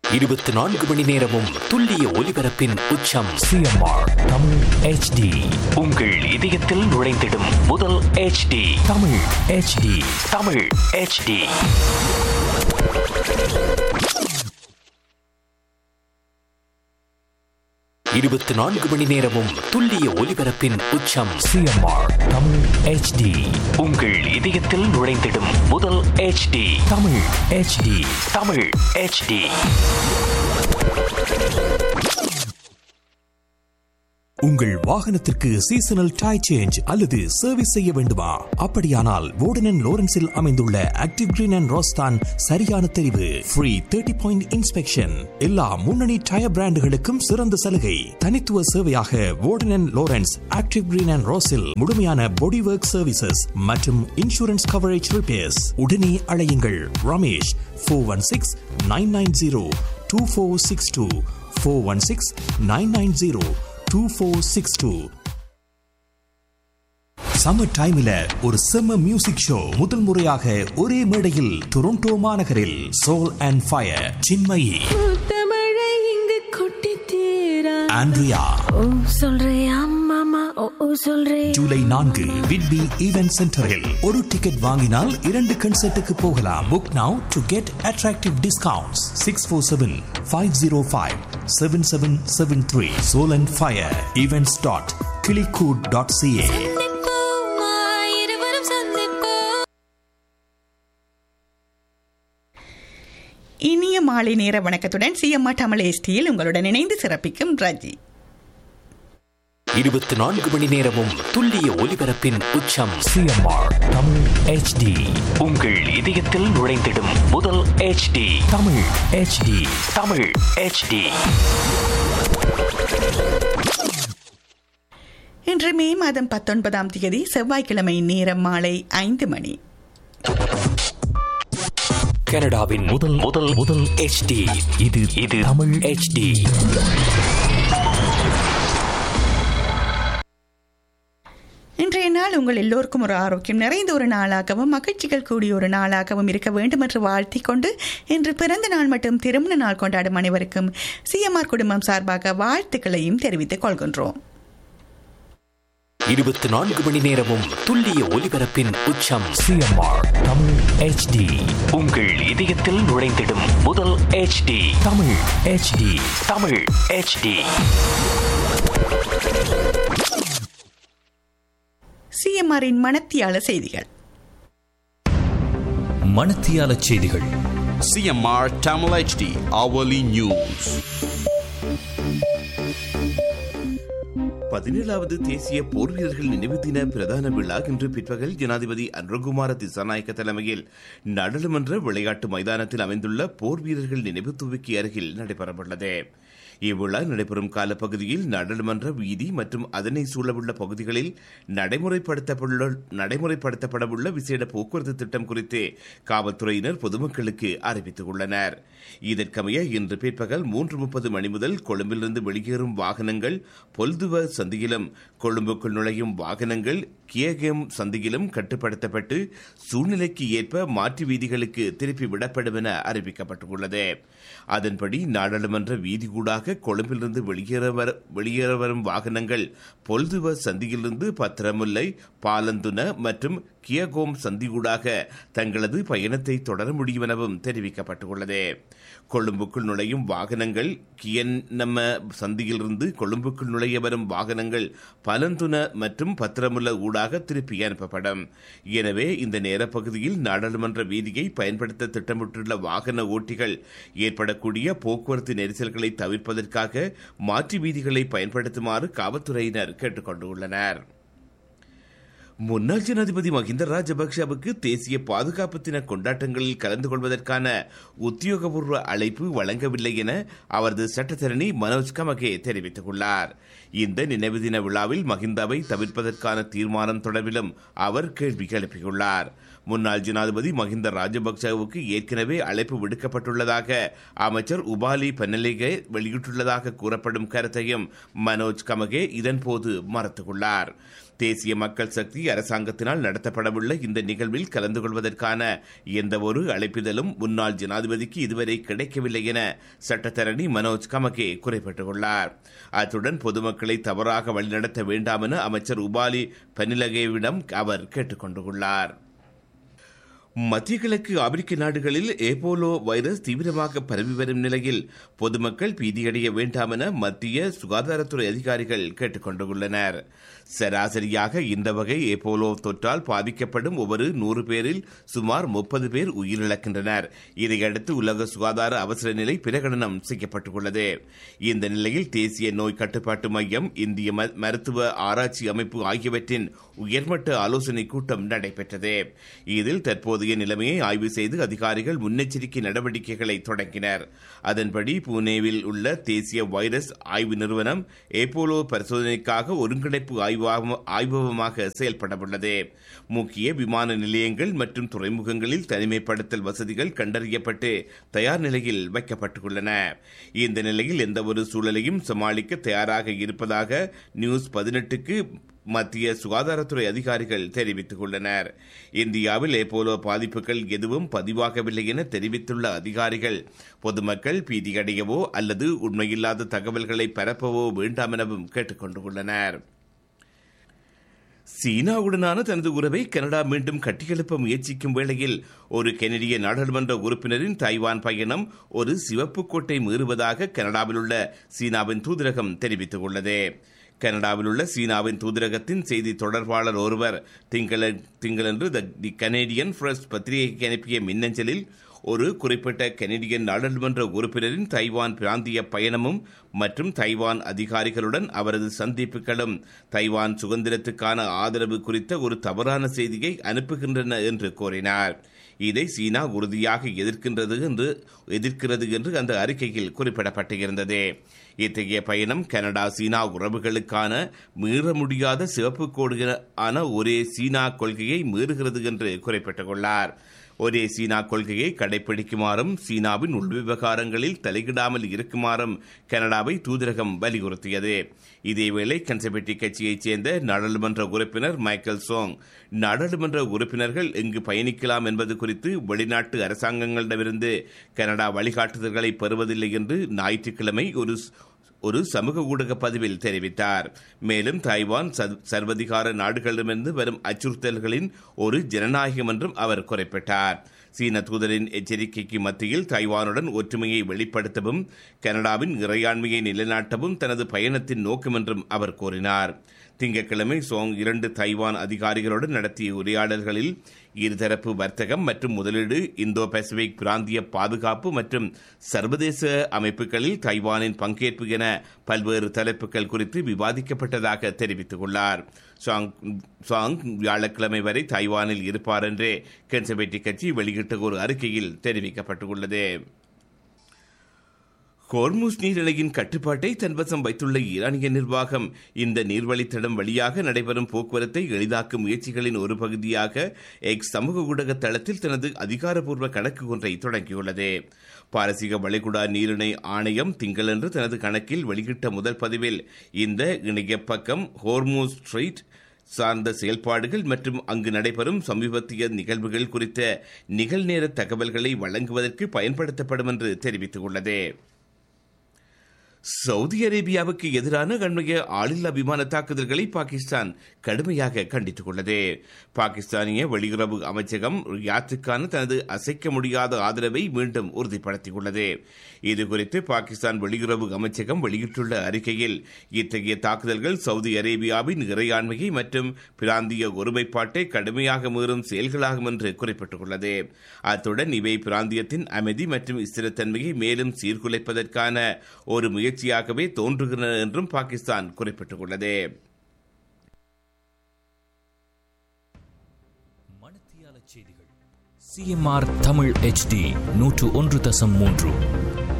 இருபத்தி நான்கு மணி நேரமும் துல்லிய ஒலிபரப்பின் உச்சம் சிஎம்ஆர் தமிழ் ஹெச்டி உங்கள் இதயத்தில் நுழைந்திடும் முதல் HD Tamil HD Tamil HD இருபத்தி நான்கு மணி நேரமும் துல்லிய ஒலிபரப்பின் உச்சம் சிஎம்ஆர் தமிழ் ஹெச்டி உங்கள் இதயத்தில் நுழைந்திடும் முதல் HD Tamil HD Tamil HD உங்கள் வாகனத்திற்கு சீசனல் டை சேஞ்ச் அல்லது சர்வீஸ் செய்ய வேண்டுமா அப்படியானால் வோர்டன் லோரன்ஸில் அமைந்துள்ள ஆக்டிவ் கிரீன் அண்ட் ரோஸ்தான் சரியான தெரிவு ஃப்ரீ தேர்ட்டி பாயிண்ட் இன்ஸ்பெக்ஷன் எல்லா முன்னணி டயர் பிராண்டுகளுக்கும் சிறந்த சலுகை தனித்துவ சேவையாக Warden Lawrence active green and ரோஸில் முழுமையான பாடி ஒர்க் சர்வீசஸ் மற்றும் இன்சூரன்ஸ் கவரேஜ் ரிப்பேர்ஸ் உடனே அழையுங்கள் Ramesh four one six nine nine zero two four six two four one six nine nine zero two four six two summer டைம்ல ஒரு செம்ம music show முதல் முறையாக ஒரே மேடையில் டொரண்டோ மாநகரில் சோல் அண்ட் ஃபயர் சின்மயி முத்தமழை இங்கு கொட்டி தீரா ஆண்ட்ரியா ஓ சொல்றியா மாமா ஓ ஓ சொல்றே ஜூலை நான்கு விட்பி ஈவென்ட் சென்டரில் ஒரு டிக்கெட் வாங்கினால் இரண்டு கன்சர்ட்டுக்கு போகலாம் book now to get attractive discounts six four seven five zero five seven seven seven three soul and fire events dot Kilikood dot CA சந்திப்போமா இருவரும் சந்திப்போம் இனிய மாலை நேர வணக்கத்துடன் சிஎம்ஆ தமிழ் எஸ்டியில் உங்களுடன் இணைந்து சிறப்பிக்கும் ரஜி இருபத்தி நான்கு மணி நேரமும் துல்லிய ஒலிபரப்பின் உச்சம் சிஎம்ஆர் தமிழ் ஹெச்டி உங்கள் இதயத்தில் நுழைந்திடும் முதல் HD Tamil HD Tamil HD இன்று மே மாதம் பத்தொன்பதாம் தேதி செவ்வாய்க்கிழமை நேரம் மாலை ஐந்து மணி கனடாவின் முதல் முதல் முதல் HD இது இது தமிழ் HD இன்றைய நாள் உங்கள் எல்லோருக்கும் ஒரு ஆரோக்கியம் நிறைந்த ஒரு நாளாகவும் மகிழ்ச்சிகள் கூடிய ஒரு நாளாகவும் இருக்க வேண்டும் என்று வாழ்த்திக் கொண்டு இன்று பிறந்த நாள் மற்றும் திருமண நாள் கொண்டாடும் அனைவருக்கும் சிஎம்ஆர் குடும்பம் சார்பாக வாழ்த்துக்களையும் தெரிவித்துக் கொள்கின்றோம் இருபத்தி நான்கு மணி நேரமும் துல்லிய ஒலிபரப்பின் உச்சம் சிஎம்ஆர் தமிழ் ஹெச்டி உங்கள் இதயத்தில் நுழைந்திடும் முதல் HD Tamil HD Tamil HD சிஎம்ஆரின் மனத்தியால செய்திகள் மணத்தியால செய்திகள் CMR Tamil HD hourly news. பதினேழாவது தேசிய போர் வீரர்கள் நினைவு தின பிரதான விழா இன்று பிற்பகல் ஜனாதிபதி அன்ரகுமார திசாநாயக்க தலைமையில் நாடாளுமன்ற விளையாட்டு மைதானத்தில் அமைந்துள்ள போர் வீரர்கள் நினைவு தூவிக்கு அருகில் நடைபெறவுள்ளது இவ்விழா நடைபெறும் காலப்பகுதியில் நாடாளுமன்ற வீதி மற்றும் அதனை சூழவுள்ள பகுதிகளில் நடைமுறைப்படுத்தப்பட்டுள்ள நடைமுறைப்படுத்தப்படவுள்ள விசேட போக்குவரத்து திட்டம் குறித்து காவல்துறையினர் பொதுமக்களுக்கு அறிவித்துள்ளனர் இதற்கமைய இன்று பிற்பகல் மூன்று முப்பது மணி முதல் கொழும்பிலிருந்து வெளியேறும் வாகனங்கள் பொல்துவ சந்தியிலும் கொழும்புக்குள் நுழையும் வாகனங்கள் கியகேம் சந்தியிலும் கட்டுப்படுத்தப்பட்டு சூழ்நிலைக்கு ஏற்ப மாற்று வீதிகளுக்கு திருப்பி விடப்படும் என அறிவிக்கப்பட்டுள்ளது அதன்படி நாடாளுமன்ற வீதிகூடாக கொழும்பிலிருந்து வெளியேற வர- வெளியேற வரும் வாகனங்கள் பொல்துவ சந்தியிலிருந்து பத்திரமுல்லை பாலந்துன மற்றும் கியகோம் சந்தியூடாக தங்களது பயணத்தை தொடர முடியும் எனவும் தெரிவிக்கப்பட்டுள்ளது கொழும்புக்குள் நுழையும் வாகனங்கள் கியன் நம்ம சந்தியிலிருந்து கொழும்புக்குள் நுழைய வரும் வாகனங்கள் பலந்துன மற்றும் பத்திரமுல்ல ஊடாக திருப்பி அனுப்பப்படும் எனவே இந்த நேரப்பகுதியில் நாடாளுமன்ற வீதியை பயன்படுத்த திட்டமிட்டுள்ள வாகன ஓட்டிகள் ஏற்படக்கூடிய போக்குவரத்து நெரிசல்களை தவிர்ப்பதற்காக மாற்று வீதிகளை பயன்படுத்துமாறு காவல்துறையினர் கேட்டுக் கொண்டுள்ளனர் முன்னாள் ஜனாதிபதி மஹிந்த ராஜபக்ஷவுக்கு தேசிய பாதுகாப்பு தின கொண்டாட்டங்களில் கலந்து கொள்வதற்கான உத்தியோகபூர்வ அழைப்பு வழங்கவில்லை என அவரது சட்டத்தரணி மனோஜ் கமகே தெரிவித்துள்ளார் இந்த நினைவு தின விழாவில் மஹிந்தாவை தவிர்ப்பதற்கான தீர்மானம் தொடர்பிலும் அவர் கேள்வி எழுப்பியுள்ளார் முன்னாள் ஜனாதிபதி மஹிந்த ராஜபக்சவுக்கு ஏற்கனவே அழைப்பு விடுக்கப்பட்டுள்ளதாக அமைச்சர் உபாலி பென்னலிகே வெளியிட்டுள்ளதாக கூறப்படும் கருத்தையும் மனோஜ் கமகே இதன்போது மறுத்துள்ளார் தேசிய மக்கள் சக்தி அரசாங்கத்தினால் நடத்தப்படவுள்ள இந்த நிகழ்வில் கலந்து கொள்வதற்கான எந்தவொரு அழைப்பிதழும் முன்னாள் ஜனாதிபதிக்கு இதுவரை கிடைக்கவில்லை என சட்டத்தரணி மனோஜ் கமகே குறிப்பிட்டுள்ளார் அத்துடன் பொதுமக்களை தவறாக வழிநடத்த வேண்டாம் என அமைச்சர் உபாலி பனிலகேவிடம் அவர் கேட்டுக் கொண்டுள்ளார் மத்திய கிழக்கு ஆப்பிரிக்க நாடுகளில் ஏபோலோ வைரஸ் தீவிரமாக பரவி வரும் நிலையில் பொதுமக்கள் பீதியடைய வேண்டாம் என மத்திய சுகாதாரத்துறை அதிகாரிகள் கேட்டுக் கொண்டுள்ளனர் சராசரியாக இந்த வகை ஏபோலோ தொற்றால் பாதிக்கப்படும் ஒவ்வொரு நூறு பேரில் சுமார் முப்பது பேர் உயிரிழக்கின்றனர் இதையடுத்து உலக சுகாதார அவசர நிலை பிரகடனம் செய்யப்பட்டுள்ளது இந்த நிலையில் தேசிய நோய் கட்டுப்பாட்டு மையம் இந்திய மருத்துவ ஆராய்ச்சி அமைப்பு ஆகியவற்றின் உயர்மட்ட ஆலோசனை கூட்டம் நடைபெற்றது இதில் தற்போதைய நிலைமையை ஆய்வு செய்து அதிகாரிகள் முன்னெச்சரிக்கை நடவடிக்கைகளை தொடங்கினர் அதன்படி புனேவில் உள்ள தேசிய வைரஸ் ஆய்வு நிறுவனம் ஏபோலோ பரிசோதனைக்காக ஒருங்கிணைப்பு ஆய்வகமாக செயல்படவுள்ளது முக்கிய விமான நிலையங்கள் மற்றும் துறைமுகங்களில் தனிமைப்படுத்தல் வசதிகள் கண்டறியப்பட்டு தயார் நிலையில் வைக்கப்பட்டுள்ளன இந்த நிலையில் எந்தவொரு சூழலையும் சமாளிக்க தயாராக இருப்பதாக நியூஸ் பதினெட்டுக்கு மத்திய சுகாதாரத்துறை அதிகாரிகள் தெரிவித்துள்ளனர் இந்தியாவில் ஏபோலோ பாதிப்புகள் எதுவும் பதிவாகவில்லை என தெரிவித்துள்ள அதிகாரிகள் பொதுமக்கள் பீதியடையவோ அல்லது உண்மையில்லாத தகவல்களை பரப்பவோ வேண்டாம் எனவும் கேட்டுக் கொண்டுள்ளனர் சீனாவுடனான தனது உறவை கனடா மீண்டும் கட்டியெழுப்ப முயற்சிக்கும் வேளையில் ஒரு கெனடிய நாடாளுமன்ற உறுப்பினரின் தைவான் பயணம் ஒரு சிவப்பு கோட்டை மீறுவதாக கனடாவில் உள்ள சீனாவின் தூதரகம் தெரிவித்துள்ளது கனடாவில் உள்ள சீனாவின் தூதரகத்தின் செய்தி தொடர்பாளர் ஒருவர் திங்களன்று தி கனேடியன் பிரஸ் பத்திரிகைக்கு அனுப்பிய மின்னஞ்சலில் ஒரு குறிப்பிட்ட கனடியன் நாடாளுமன்ற உறுப்பினரின் தைவான் பிராந்திய பயணமும் மற்றும் தைவான் அதிகாரிகளுடன் அவரது சந்திப்புகளும் தைவான் சுதந்திரத்துக்கான ஆதரவு குறித்த ஒரு தவறான செய்தியை அனுப்புகின்றன என்று கூறினார் இதை சீனா உறுதியாக எதிர்க்கின்றது என்று எதிர்க்கிறது என்று அந்த அறிக்கையில் குறிப்பிடப்பட்டிருந்தது இத்தகைய பயணம் கனடா சீனா உறவுகளுக்கான மீற முடியாத சிவப்பு கோடு ஆன ஒரே சீனா கொள்கையை மீறுகிறது என்று குறிப்பிட்டுள்ளார் ஒரே சீனா கொள்கையை கடைபிடிக்குமாறும் சீனாவின் உள்விவகாரங்களில் தலையிடாமல் இருக்குமாறும் கனடாவை தூதரகம் வலியுறுத்தியது இதேவேளை கன்சர்வேட்டிவ் கட்சியைச் சேர்ந்த நாடாளுமன்ற உறுப்பினர் மைக்கேல் சோங் நாடாளுமன்ற உறுப்பினர்கள் எங்கு பயணிக்கலாம் என்பது குறித்து வெளிநாட்டு அரசாங்கங்களிடமிருந்து கனடா வழிகாட்டுதல்களை பெறுவதில்லை என்று ஞாயிற்றுக்கிழமை ஒரு ஒரு சமூக ஊடக பதிவில் தெரிவித்தார் மேலும் தாய்வான் சர்வதிகார நாடுகளிடமிருந்து வரும் அச்சுறுத்தல்களின் ஒரு ஜனநாயகம் என்றும் அவர் குறிப்பிட்டார் சீன தூதரின் எச்சரிக்கைக்கு மத்தியில் தைவானுடன் ஒற்றுமையை வெளிப்படுத்தவும் கனடாவின் இறையாண்மையை நிலைநாட்டவும் தனது பயணத்தின் நோக்கம் என்றும் அவர் கூறினார் திங்கட்கிழமை சோங் இரண்டு தைவான் அதிகாரிகளுடன் நடத்திய உரையாடல்களில் இருதரப்பு வர்த்தகம் மற்றும் முதலீடு இந்தோ பசிபிக் பிராந்திய பாதுகாப்பு மற்றும் சர்வதேச அமைப்புகளில் தைவானின் பங்கேற்பு என பல்வேறு தலைப்புகள் குறித்து விவாதிக்கப்பட்டதாக தெரிவித்துள்ளார் சாங் வியாழக்கிழமை வரை தைவானில் இருப்பார் என்றே கன்சர்வேட்டிவ் கட்சி வெளியிட்ட ஒரு அறிக்கையில் தெரிவிக்கப்பட்டுள்ளது ஹோர்முஸ் நீரிணையின் கட்டுப்பாட்டை தன்வசம் வைத்துள்ள ஈரானிய நிர்வாகம் இந்த நீர்வழித்தடம் வழியாக நடைபெறும் போக்குவரத்தை எளிதாக்கும் முயற்சிகளின் ஒரு பகுதியாக எக்ஸ் சமூக ஊடக தளத்தில் தனது அதிகாரப்பூர்வ கணக்கு ஒன்றை தொடங்கியுள்ளது பாரசீக வளைகுடா நீரிணை ஆணையம் திங்களன்று தனது கணக்கில் வெளியிட்ட முதல் பதிவில் இந்த இணைய பக்கம் ஹோர்மூஸ் ஸ்ட்ரீட் சார்ந்த செயல்பாடுகள் மற்றும் அங்கு நடைபெறும் சமீபத்திய நிகழ்வுகள் குறித்த நிகழ்நேர தகவல்களை வழங்குவதற்கு பயன்படுத்தப்படும் என்று தெரிவித்துள்ளது சவுதி அரேபியாவுக்கு எதிரான அண்மைய ஆளில்லா விமான தாக்குதல்களை பாகிஸ்தான் கடுமையாக கண்டித்துள்ளது பாகிஸ்தானிய வெளியுறவு அமைச்சகம் ரியாத்துக்கான தனது அசைக்க முடியாத ஆதரவை மீண்டும் உறுதிப்படுத்தியுள்ளது இதுகுறித்து பாகிஸ்தான் வெளியுறவு அமைச்சகம் வெளியிட்டுள்ள அறிக்கையில் இத்தகைய தாக்குதல்கள் சவுதி அரேபியாவின் இறையாண்மையை மற்றும் பிராந்திய ஒருமைப்பாட்டை கடுமையாக மீறும் செயல்களாகும் என்று குறிப்பிட்டுள்ளது அத்துடன் இவை பிராந்தியத்தின் அமைதி மற்றும் ஸ்திரத்தன்மையை மேலும் சீர்குலைப்பதற்கான ஒரு முயற்சியாகவே தோன்றுகின்றன என்றும் பாகிஸ்தான் குறிப்பிட்டுள்ளது செய்திகள் சிஎம்ஆர் தமிழ் ஹெச்டி நூற்று ஒன்று தசம் மூன்று